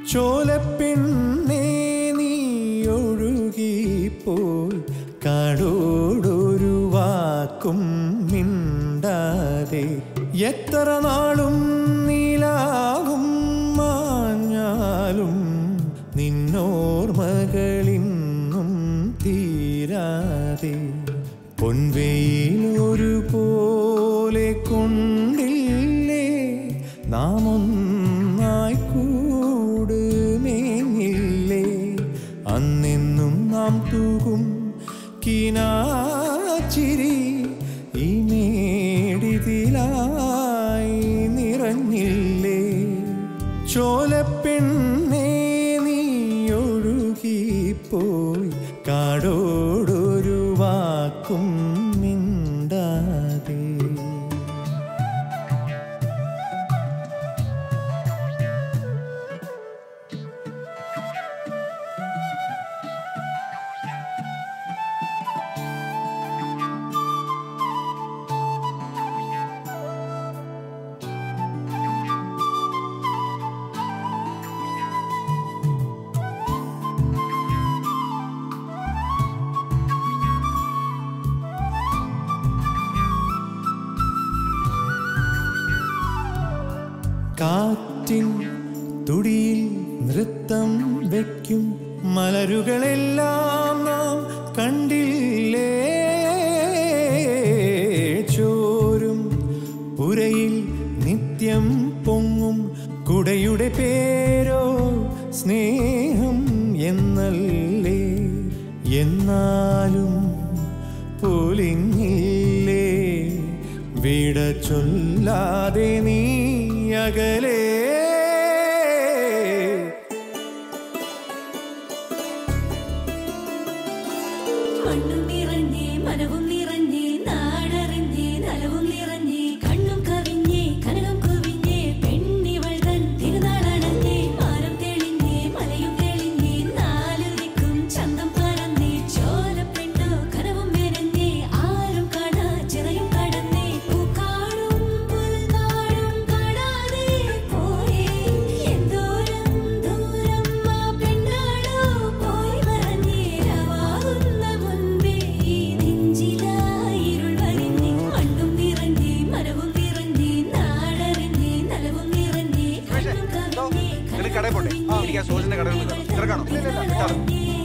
ചോലപ്പെണ്ണേ നീ ഒഴുകിപ്പോയി കാടോടൊരു വാക്കും മിണ്ടാതെ എത്ര നാളും നീലാവും മാഞ്ഞാലും നിന്നോർമകളിന്നും തീരാതെ പൊൻവെയിൽ ഒരു പോലെ കൊണ്ടില്ലേ നാം ഒന്നായി കൂടുമേങ്ങില്ലേ അന്നെന്നും നാം തൂകും കിനാച്ചിരി ഈ മേടിതിലായി നിറഞ്ഞില്ലേ ചോലപ്പെണ്ണേ നീ ഒഴുകിപ്പോയി കാടോടൊരു വാക്കും മിണ്ടാതെ കാറ്റിൻ തുടിയിൽ നൃത്തം വയ്ക്കും മലരുകളെല്ലാം നാം കണ്ടില്ലേ ചോരും പുരയിൽ നിത്യം പൊങ്ങും കുടയുടെ പേരോ സ്നേഹം എന്നല്ലേ എന്നാലും പൊലിഞ്ഞില്ലേ വിട ചൊല്ലാതെ നീ അകലേ മണ്ണും നിറഞ്ഞേ മനവും നിറഞ്ഞേ നാടറിഞ്ഞേ നലവും നിറഞ്ഞേ കണ്ണും കവിഞ്ഞേ കനകം കുവിഞ്ഞേ പെണ്ണിവൾ തൻ തിരുനാളണഞ്ഞേ മാനം തെളിഞ്ഞേ മലയും തെളിഞ്ഞേ നാലു ദിക്കും ചന്തം പറന്നേ ചോലപ്പെണ്ണോ കനവും മെനഞ്ഞേ ആരും കാണാ ചിറയും കടന്നേ പൂക്കാടും പുൽനാടും കാണാതെ പോയേ എന്തോരം ദൂരം ആ പെണ്ണാടോ പോയി മറഞ്ഞേ രവാകുന്ന മുൻപേ ഈ നെഞ്ചിലായിരുൾ വരിഞ്ഞേ മണ്ണും നിറഞ്ഞേ മനവും നിറഞ്ഞേ നാടറിഞ്ഞേ നലവും നിറഞ്ഞേ കണ്ണും കവിഞ്ഞേ കടയിൽ പോട്ടെ ആ എനിക്ക് ആ സോസിന്റെ കടയിൽ നിന്ന് തിരക്കാണോ കനകം